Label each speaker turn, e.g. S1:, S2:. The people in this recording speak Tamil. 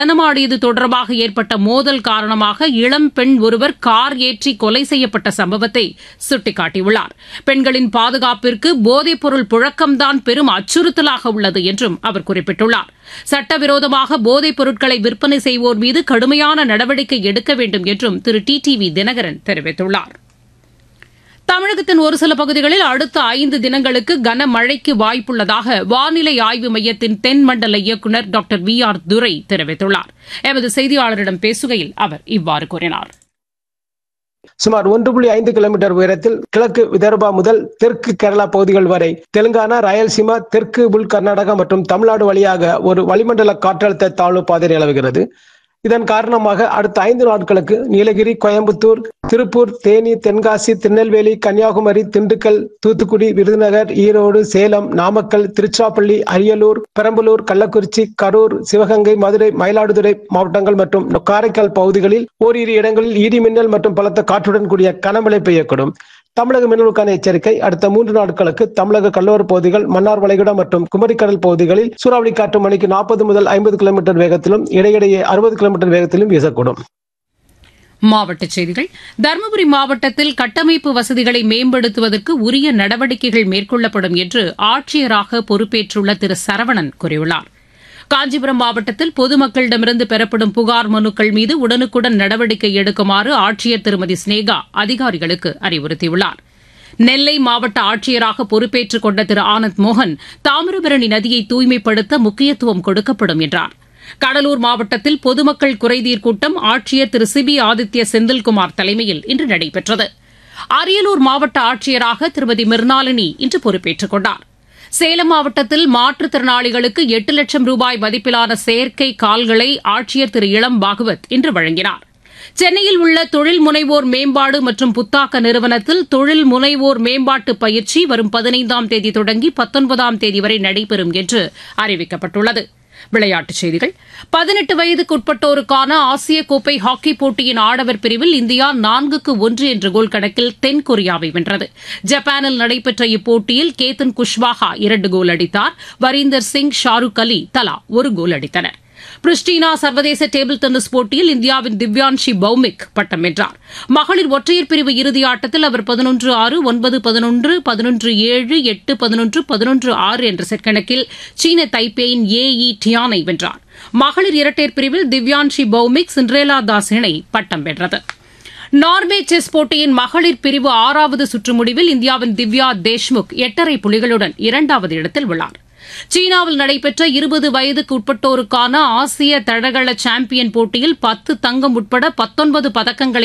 S1: நடனமாடியது தொடர்பாக ஏற்பட்ட மோதல் காரணமாக இளம் பெண் ஒருவர் கார் ஏற்றி கொலை செய்யப்பட்ட சம்பவத்தை சுட்டிக்காட்டியுள்ளார் பெண்களின் பாதுகாப்பிற்கு போதைப்பொருள் புழக்கம்தான் பெரும் அச்சுறுத்தலாக உள்ளது என்றும் அவர் குறிப்பிட்டுள்ளார் சட்டவிரோதமாக போதைப் பொருட்களை விற்பனை செய்வோர் மீது கடுமையான நடவடிக்கை எடுக்க வேண்டும் என்றும் Thiru T T V Dhinakaran தெரிவித்துள்ளார் தமிழகத்தின் ஒரு சில பகுதிகளில் அடுத்த ஐந்து தினங்களுக்கு கனமழைக்கு வாய்ப்புள்ளதாக வானிலை ஆய்வு மையத்தின் தென்மண்டல இயக்குநர் டாக்டர் வி ஆர் துரை தெரிவித்துள்ளார் எமது செய்தியாளரிடம் பேசுகையில் அவர் இவ்வாறு கூறினார்
S2: சுமார் ஒன்று புள்ளி ஐந்து கிலோமீட்டர் உயரத்தில் கிழக்கு விதர்பா முதல் தெற்கு கேரளா பகுதிகள் வரை தெலுங்கானா ராயல்சீமா தெற்கு உள் கர்நாடகா மற்றும் தமிழ்நாடு வழியாக ஒரு வளிமண்டல காற்றழுத்த தாழ்வு பாதை நிலவுகிறது இதன் காரணமாக அடுத்த ஐந்து நாட்களுக்கு நீலகிரி கோயம்புத்தூர் திருப்பூர் தேனி தென்காசி திருநெல்வேலி கன்னியாகுமரி திண்டுக்கல் தூத்துக்குடி விருதுநகர் ஈரோடு சேலம் நாமக்கல் திருச்சிராப்பள்ளி அரியலூர் பெரம்பலூர் கள்ளக்குறிச்சி கரூர் சிவகங்கை மதுரை மயிலாடுதுறை மாவட்டங்கள் மற்றும் காரைக்கால் பகுதிகளில் ஓரிரு இடங்களில் இடி மின்னல் மற்றும் பலத்த காற்றுடன் கூடிய கனமழை பெய்யக்கூடும் தமிழக மீனவர்களுக்கான எச்சரிக்கை அடுத்த மூன்று நாட்களுக்கு தமிழக கடலோர பகுதிகள் மன்னார் வளைகுடா மற்றும் குமரிக்கடல் பகுதிகளில் சூறாவளி காற்று மணிக்கு நாற்பது முதல் ஐம்பது கிலோமீட்டர் வேகத்திலும் இடையிடையே அறுபது கிலோமீட்டர் வேகத்திலும் வீசக்கூடும்
S1: மாவட்டச் செய்திகள் தருமபுரி மாவட்டத்தில் கட்டமைப்பு வசதிகளை மேம்படுத்துவதற்கு உரிய நடவடிக்கைகள் மேற்கொள்ளப்படும் என்று ஆட்சியராக பொறுப்பேற்றுள்ள திரு சரவணன் கூறியுள்ளார் காஞ்சிபுரம் மாவட்டத்தில் பொதுமக்களிடமிருந்து பெறப்படும் புகார் மனுக்கள் மீது உடனுக்குடன் நடவடிக்கை எடுக்குமாறு ஆட்சியர் திருமதி ஸ்னேகா அதிகாரிகளுக்கு அறிவுறுத்தியுள்ளார் நெல்லை மாவட்ட ஆட்சியராக பொறுப்பேற்றுக் கொண்ட திரு ஆனந்த் மோகன் தாமிரபரணி நதியை தூய்மைப்படுத்த முக்கியத்துவம் கொடுக்கப்படும் என்றார் கடலூர் மாவட்டத்தில் பொதுமக்கள் குறைதீர் கூட்டம் ஆட்சியர் திரு சிபி ஆதித்ய செந்தில்குமார் தலைமையில் இன்று நடைபெற்றது அரியலூர் மாவட்ட ஆட்சியராக திருமதி மிர்னாலினி இன்று பொறுப்பேற்றுக் கொண்டார் சேலம் மாவட்டத்தில் மாற்றுத்திறனாளிகளுக்கு எட்டு லட்சம் ரூபாய் மதிப்பிலான செயற்கை கால்களை ஆட்சியர் திரு இளம் பாகவத் இன்று வழங்கினார் சென்னையில் உள்ள தொழில் முனைவோர் மேம்பாடு மற்றும் புத்தாக்க நிறுவனத்தில் தொழில் முனைவோர் மேம்பாட்டு பயிற்சி வரும் பதினைந்தாம் தேதி தொடங்கி பத்தொன்பதாம் தேதி வரை நடைபெறும் என்று அறிவிக்கப்பட்டுள்ளது விளையாட்டுச் செய்திகள் பதினெட்டு வயதுக்குட்பட்டோருக்கான ஆசிய கோப்பை ஹாக்கி போட்டியின் ஆடவர் பிரிவில் இந்தியா நான்குக்கு ஒன்று என்ற கோல் கணக்கில் தென்கொரியாவை வென்றது ஜப்பானில் நடைபெற்ற இப்போட்டியில் கேத்தன் குஷ்வாஹா இரண்டு கோல் அடித்தார் வரீந்தர் சிங் ஷாருக் அலி தலா ஒரு கோல் அடித்தனர் பிரிஸ்டினா சர்வதேச டேபிள் டென்னிஸ் போட்டியில் இந்தியாவின் திவ்யான்ஷி பௌமிக் பட்டம் வென்றார் மகளிர் ஒற்றையர் பிரிவு இறுதி ஆட்டத்தில் அவர் பதினொன்று ஆறு ஒன்பது பதினொன்று பதினொன்று ஏழு எட்டு பதினொன்று பதினொன்று ஆறு என்ற செட் கணக்கில் சீன தைப்பேயின் ஏ இ டியானை வென்றார் மகளிர் இரட்டையர் பிரிவில் திவ்யான்ஷி பௌமிக் சிண்ட்ரேலா தாஸ் இணை பட்டம் வென்றது நார்வே செஸ் போட்டியின் மகளிர் பிரிவு ஆறாவது சுற்று முடிவில் இந்தியாவின் திவ்யா தேஷ்முக் எட்டரை புள்ளிகளுடன் இரண்டாவது இடத்தில் உள்ளார் சீனாவில் நடைபெற்ற இருபது வயதுக்கு உட்பட்டோருக்கான ஆசிய தடகள சாம்பியன் போட்டியில் பத்து தங்கம் உட்பட பத்தொன்பது பதக்கங்களை